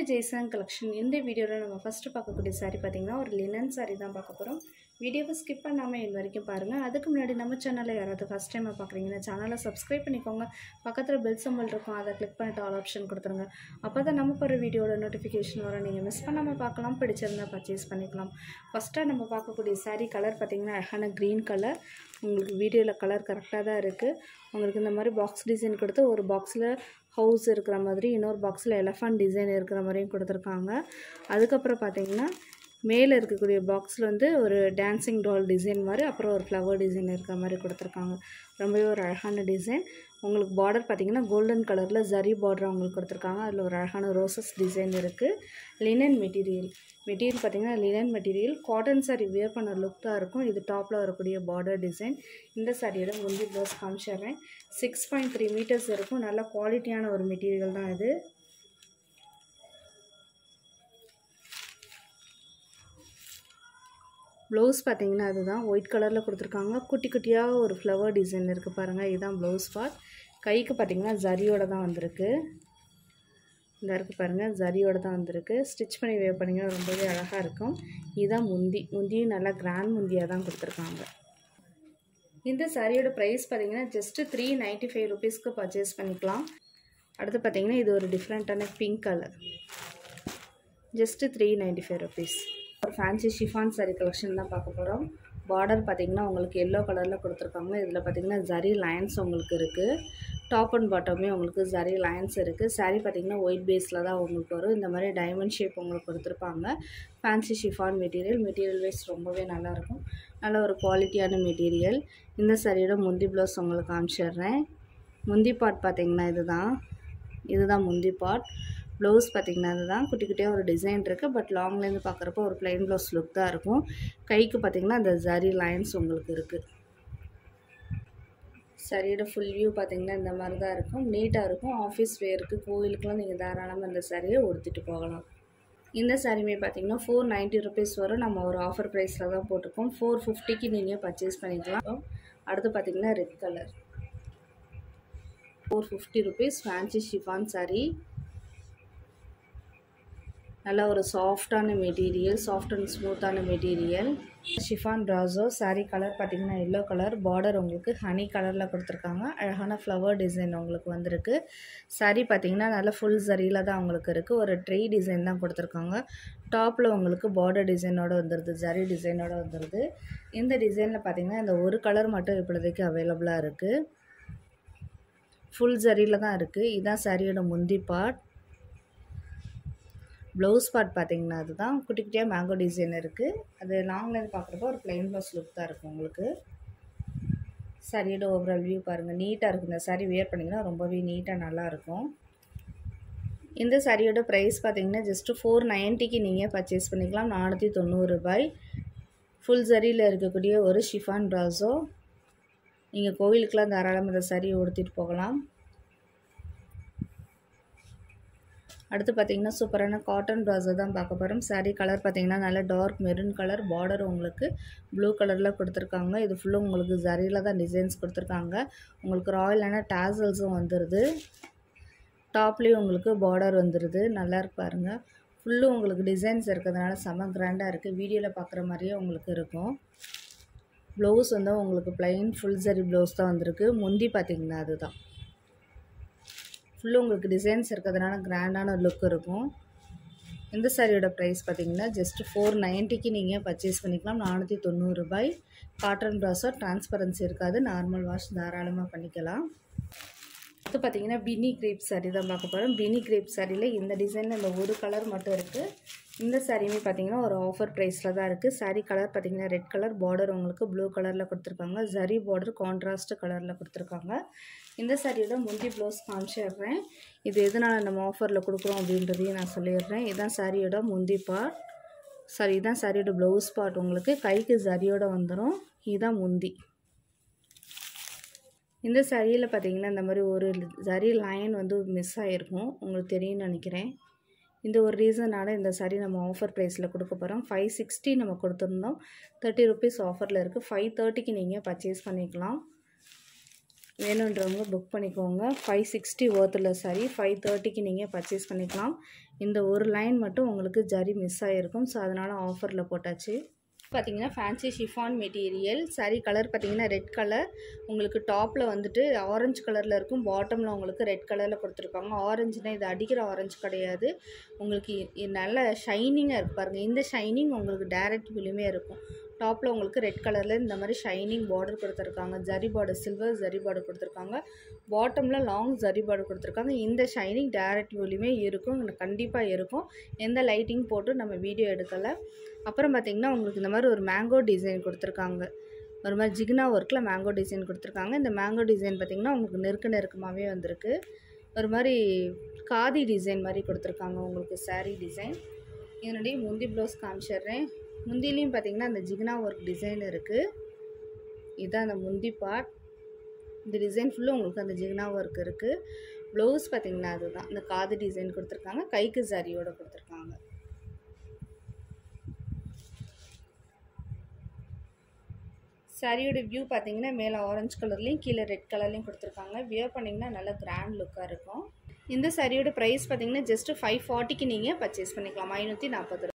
to Jaison collection இந்த வீடியோவில் நம்ம ஃபஸ்ட்டு பார்க்கக்கூடிய saree பார்த்தீங்கன்னா ஒரு லினன் saree தான் பார்க்க போகிறோம் வீடியோவை ஸ்கிப் பண்ணாமல் இது வரைக்கும் பாருங்கள் அதுக்கு முன்னாடி நம்ம சேனலில் யாராவது ஃபஸ்ட் டைம் பார்க்குறீங்கன்னா சேனலை சப்ஸ்கிரைப் பண்ணிக்கோங்க பக்கத்தில் பெல் சிம்பிள் இருக்கும் அதை கிளிக் பண்ணிட்டு ஆல் ஆப்ஷன் கொடுத்துருங்க அப்போ தான் நம்ம போகிற வீடியோட நோட்டிஃபிகேஷன் வரும் நீங்கள் மிஸ் பண்ணாமல் பார்க்கலாம் பிடிச்சிருந்தா பர்ச்சேஸ் பண்ணிக்கலாம் ஃபஸ்ட்டாக நம்ம பார்க்கக்கூடிய saree கலர் பார்த்தீங்கன்னா அழகான க்ரீன் கலர் உங்களுக்கு வீடியோவில் கலர் கரெக்டாக தான் இருக்குது உங்களுக்கு இந்த மாதிரி பாக்ஸ் டிசைன் கொடுத்து ஒரு பாக்ஸில் ஹவுஸ் இருக்கிற மாதிரி இன்னொரு பாக்ஸில் எலஃபண்ட் டிசைன் இருக்கிற மாதிரியும் கொடுத்துருக்காங்க அதுக்கப்புறம் பார்த்தீங்கன்னா மேலே இருக்கக்கூடிய பாக்ஸில் வந்து ஒரு டான்சிங் டால் டிசைன் மாதிரி அப்புறம் ஒரு ஃப்ளவர் டிசைன் இருக்கிற மாதிரி கொடுத்துருக்காங்க ரொம்பவே ஒரு அழகான டிசைன் உங்களுக்கு பார்டர் பார்த்தீங்கன்னா கோல்டன் கலரில் ஜரி பார்டர் அவங்களுக்கு கொடுத்துருக்காங்க அதில் ஒரு அழகான ரோசஸ் டிசைன் இருக்குது லினன் மெட்டீரியல் மெட்டீரியல் பார்த்தீங்கன்னா linen material cotton saree wear பண்ண லுக் தான் இருக்கும் இது டாப்பில் வரக்கூடிய பார்டர் டிசைன் இந்த சாரியோட முந்தி ப்ளவுஸ் காமிச்சிடுறேன் சிக்ஸ் பாயிண்ட் த்ரீ மீட்டர்ஸ் இருக்கும் நல்ல குவாலிட்டியான ஒரு மெட்டீரியல் தான் இது ப்ளவுஸ் பார்த்தீங்கன்னா அதுதான் ஒயிட் கலரில் கொடுத்துருக்காங்க குட்டி குட்டியாக ஒரு ஃப்ளவர் டிசைன் இருக்குது பாருங்கள் இதுதான் ப்ளவுஸ் பார்ட் கைக்கு பார்த்தீங்கன்னா ஜரியோட தான் வந்திருக்கு இந்த இருக்குது பாருங்கள் ஜரியோட தான் வந்திருக்கு ஸ்டிச் பண்ணி வேவ் பண்ணிங்கன்னா ரொம்பவே அழகாக இருக்கும் இதுதான் முந்தி முந்தியும் நல்லா கிராண்ட் முந்தியாக தான் கொடுத்துருக்காங்க இந்த சாரியோட ப்ரைஸ் பார்த்தீங்கன்னா ஜஸ்ட்டு த்ரீ நைன்ட்டி ஃபைவ் ருபீஸ்க்கு பர்ச்சேஸ் பண்ணிக்கலாம் அடுத்து பார்த்தீங்கன்னா இது ஒரு டிஃப்ரெண்ட்டான pink colour just three ninety five rupees ஒரு ஃபேன்சி ஷிஃபான் saree கலெக்ஷன் தான் பார்க்க போகிறோம் பார்டர் பார்த்தீங்கன்னா உங்களுக்கு எல்லோ கலரில் கொடுத்துருக்காங்க இதில் பார்த்தீங்கன்னா ஜரி லைன்ஸ் உங்களுக்கு இருக்குது டாப் அண்ட் பாட்டமே உங்களுக்கு ஜரி லைன்ஸ் இருக்குது saree பார்த்தீங்கன்னா ஒயிட் பேஸில் தான் உங்களுக்கு வரும் இந்த மாதிரி டைமண்ட் ஷேப் உங்களுக்கு கொடுத்துருப்பாங்க fancy chiffon material material wise ரொம்பவே நல்லாயிருக்கும் நல்ல ஒரு குவாலிட்டியான மெட்டீரியல் இந்த சாரியோட முந்தி ப்ளவுஸ் உங்களுக்கு காமிச்சிடுறேன் முந்தி பார்ட் பார்த்தீங்கன்னா இதுதான் இதுதான் முந்தி பார்ட் ப்ளவுஸ் பார்த்திங்கன்னா இதுதான் குட்டி குட்டியாக ஒரு டிசைன் இருக்குது பட் லாங்லேருந்து பார்க்குறப்போ ஒரு ப்ளைன் ப்ளவுஸ் லுக் தான் இருக்கும் கைக்கு பார்த்திங்கன்னா அந்த ஜரி லைன்ஸ் உங்களுக்கு இருக்குது சரியோட ஃபுல் வியூ பார்த்திங்கன்னா இந்த மாதிரி தான் இருக்கும் நீட்டாக இருக்கும் ஆஃபீஸ் வேருக்கு கோவிலுக்குலாம் நீங்கள் தாராளமாக இந்த சாரியை உடுத்திட்டு போகலாம் இந்த சாரியுமே பார்த்தீங்கன்னா ஃபோர் நைன்ட்டி ருபீஸ் வரும் நம்ம ஒரு ஆஃபர் ப்ரைஸில் தான் போட்டிருக்கோம் ஃபோர் ஃபிஃப்டிக்கு நீங்கள் பர்ச்சேஸ் பண்ணிக்கலாம் அடுத்து பார்த்தீங்கன்னா red colour four fifty rupees fancy chiffon saree நல்ல ஒரு சாஃப்டான மெட்டீரியல் சாஃப்ட் அண்ட் ஸ்மூத்தான மெட்டீரியல் ஷிஃபான் ப்ராசோ saree கலர் பார்த்தீங்கன்னா எல்லோ கலர் பார்டர் உங்களுக்கு ஹனி கலரில் கொடுத்துருக்காங்க அழகான ஃப்ளவர் டிசைன் உங்களுக்கு வந்திருக்கு saree பார்த்தீங்கன்னா நல்ல ஃபுல் சரியில் தான் உங்களுக்கு இருக்குது ஒரு ட்ரீ டிசைன் தான் கொடுத்துருக்காங்க டாப்பில் உங்களுக்கு பார்டர் டிசைனோட வந்துடுது ஜரி டிசைனோட வந்துடுது இந்த டிசைனில் பார்த்தீங்கன்னா இந்த ஒரு கலர் மட்டும் இப்போதைக்கு அவைலபிளாக இருக்குது ஃபுல் ஜரியில் தான் இருக்குது இதுதான் சாரியோட முந்தி பார்ட் ப்ளவுஸ் பார்ட் பார்த்தீங்கன்னா அதுதான் குட்டி குட்டியாக மேங்கோ டிசைன் இருக்குது அது லாங்லேருந்து பார்க்குறப்போ ஒரு ப்ளைன் ப்ளவுஸ் லுக் தான் இருக்கும் உங்களுக்கு சாரியோட ஓவரால் வியூ பாருங்கள் நீட்டாக இருக்குது இந்த சாரீ வியர் பண்ணிங்கன்னா ரொம்பவே நீட்டாக நல்லாயிருக்கும் இந்த சாரியோட ப்ரைஸ் பார்த்தீங்கன்னா ஜஸ்ட்டு ஃபோர் நைன்ட்டிக்கு நீங்கள் பர்ச்சேஸ் பண்ணிக்கலாம் நானூற்றி தொண்ணூறு ரூபாய் ஃபுல் சரியில் இருக்கக்கூடிய ஒரு ஷிஃபான் ப்ராஸோ நீங்கள் கோவிலுக்கெலாம் தாராளமாக இந்த சாரியை உடுத்திட்டு போகலாம் அடுத்து பார்த்தீங்கன்னா சூப்பரான காட்டன் ப்ராஸோ தான் பார்க்க போகிறோம் saree கலர் பார்த்தீங்கன்னா நல்ல டார்க் மெரூன் கலர் பார்டர் உங்களுக்கு ப்ளூ கலரில் கொடுத்துருக்காங்க இது ஃபுல்லும் உங்களுக்கு ஜரியில் தான் டிசைன்ஸ் கொடுத்துருக்காங்க உங்களுக்கு ராயலான டேசல்ஸும் வந்துடுது டாப்லேயும் உங்களுக்கு பார்டர் வந்துடுது நல்லா இருக்கு பாருங்கள் ஃபுல்லும் உங்களுக்கு டிசைன்ஸ் இருக்கிறதுனால செம கிராண்டாக இருக்குது வீடியோவில் பார்க்குற மாதிரியே உங்களுக்கு இருக்கும் ப்ளவுஸ் வந்து உங்களுக்கு ப்ளைன் ஃபுல் சரி ப்ளவுஸ் தான் வந்திருக்கு முந்தி பார்த்தீங்கன்னா அதுதான் ஃபுல்லு உங்களுக்கு டிசைன்ஸ் இருக்கிறதுனால கிராண்டான லுக் இருக்கும் இந்த சாரியோட ப்ரைஸ் பார்த்தீங்கன்னா ஜஸ்ட் ஃபோர் நைன்ட்டிக்கு நீங்கள் பர்ச்சேஸ் பண்ணிக்கலாம் நானூற்றி தொண்ணூறு ரூபாய் காட்டன் ப்ராஸோ டிரான்ஸ்பரன்சி இருக்காது நார்மல் வாஷ் தாராளமாக பண்ணிக்கலாம் அடுத்து பார்த்தீங்கன்னா பினி கிரேப் saree தான் பார்க்க போகிறோம் பினி கிரேப் சாரியில் இந்த டிசைனில் இந்த ஒரு கலர் மட்டும் இருக்குது இந்த சாரியுமே பார்த்தீங்கன்னா ஒரு ஆஃபர் ப்ரைஸில் தான் இருக்குது saree கலர் பார்த்தீங்கன்னா ரெட் கலர் பார்டர் உங்களுக்கு ப்ளூ கலரில் கொடுத்துருக்காங்க ஜரி பார்டர் கான்ட்ராஸ்ட் கலரில் கொடுத்துருக்காங்க இந்த சாரியோட முந்தி ப்ளவுஸ் காமிச்சிடுறேன் இது எதனால் நம்ம ஆஃபரில் கொடுக்குறோம் அப்படின்றதையும் நான் சொல்லிடுறேன் இதுதான் சாரியோட முந்தி பார்ட் சாரி இதுதான் சாரியோட ப்ளவுஸ் பார்ட் உங்களுக்கு கைக்கு ஜரியோட வந்துடும் இதுதான் முந்தி இந்த சரியில் பார்த்தீங்கன்னா இந்த மாதிரி ஒரு சரி லைன் வந்து மிஸ் ஆகிருக்கும் உங்களுக்கு தெரியும்னு நினைக்கிறேன் இந்த ஒரு ரீசனால் இந்த சாரீ நம்ம ஆஃபர் ப்ரைஸில் கொடுக்க போகிறோம் ஃபைவ் சிக்ஸ்டி நம்ம கொடுத்துருந்தோம் தேர்ட்டி ருபீஸ் ஆஃபரில் இருக்குது ஃபைவ் தேர்ட்டிக்கு நீங்கள் பர்ச்சேஸ் பண்ணிக்கலாம் வேணுன்றவங்க புக் பண்ணிக்கோங்க ஃபைவ் சிக்ஸ்டி ஒர்த்தில் சாரி ஃபைவ் தேர்ட்டிக்கு நீங்கள் பர்ச்சேஸ் பண்ணிக்கலாம் இந்த ஒரு லைன் மட்டும் உங்களுக்கு ஜரி மிஸ் ஆகிருக்கும் ஸோ அதனால் ஆஃபரில் போட்டாச்சு பார்த்தீங்கன்னா fancy chiffon material saree colour பார்த்தீங்கன்னா ரெட் கலர் உங்களுக்கு டாப்பில் வந்துட்டு ஆரஞ்சு கலரில் இருக்கும் பாட்டமில் உங்களுக்கு ரெட் கலரில் கொடுத்துருப்பாங்க ஆரஞ்சுனா இது அடிக்கிற ஆரஞ்சு கிடையாது உங்களுக்கு இ- இது நல்ல ஷைனிங்காக இருக்கு பாருங்கள் இந்த ஷைனிங் உங்களுக்கு டைரக்ட் விலுமே இருக்கும் டாப்பில் உங்களுக்கு ரெட் கலரில் இந்த மாதிரி ஷைனிங் பார்டர் கொடுத்துருக்காங்க zari border silver zari border கொடுத்துருக்காங்க பாட்டமில் லாங் ஜரி பார்டர் கொடுத்துருக்காங்க இந்த ஷைனிங் டைரக்ட் வியூலையுமே இருக்கும் கண்டிப்பாக இருக்கும் எந்த லைட்டிங் போட்டு நம்ம வீடியோ எடுக்கலை அப்புறம் பார்த்திங்கன்னா உங்களுக்கு இந்த மாதிரி ஒரு மேங்கோ டிசைன் கொடுத்துருக்காங்க ஒரு மாதிரி ஜிக்னா ஒர்க்கில் மேங்கோ டிசைன் கொடுத்துருக்காங்க இந்த மேங்கோ டிசைன் பார்த்திங்கன்னா உங்களுக்கு நெருக்க நெருக்கமாகவே வந்திருக்கு ஒரு மாதிரி காதி டிசைன் மாதிரி கொடுத்துருக்காங்க உங்களுக்கு saree டிசைன் இதனுடைய முந்தி ப்ளவுஸ் காமிச்சிடுறேன் முந்திலையும் பார்த்தீங்கன்னா அந்த ஜிக்னா ஒர்க் டிசைன் இருக்குது இதுதான் அந்த முந்தி பார்ட் இந்த டிசைன் ஃபுல்லும் உங்களுக்கு அந்த ஜிக்னா ஒர்க் இருக்குது ப்ளவுஸ் பார்த்தீங்கன்னா அதுதான் இந்த காது டிசைன் கொடுத்துருக்காங்க கைக்கு ஜரியோட கொடுத்துருக்காங்க சாரியோட வியூ பார்த்தீங்கன்னா மேலே ஆரஞ்சு கலர்லேயும் கீழே ரெட் கலர்லேயும் கொடுத்துருக்காங்க வியர் பண்ணிங்கன்னா நல்லா கிராண்ட் லுக்காக இருக்கும் இந்த சாரியோட ப்ரைஸ் பார்த்தீங்கன்னா ஜஸ்ட் ஃபைவ் ஃபார்ட்டிக்கு நீங்கள் பர்ச்சேஸ் பண்ணிக்கலாம் ஐநூற்றி நாற்பது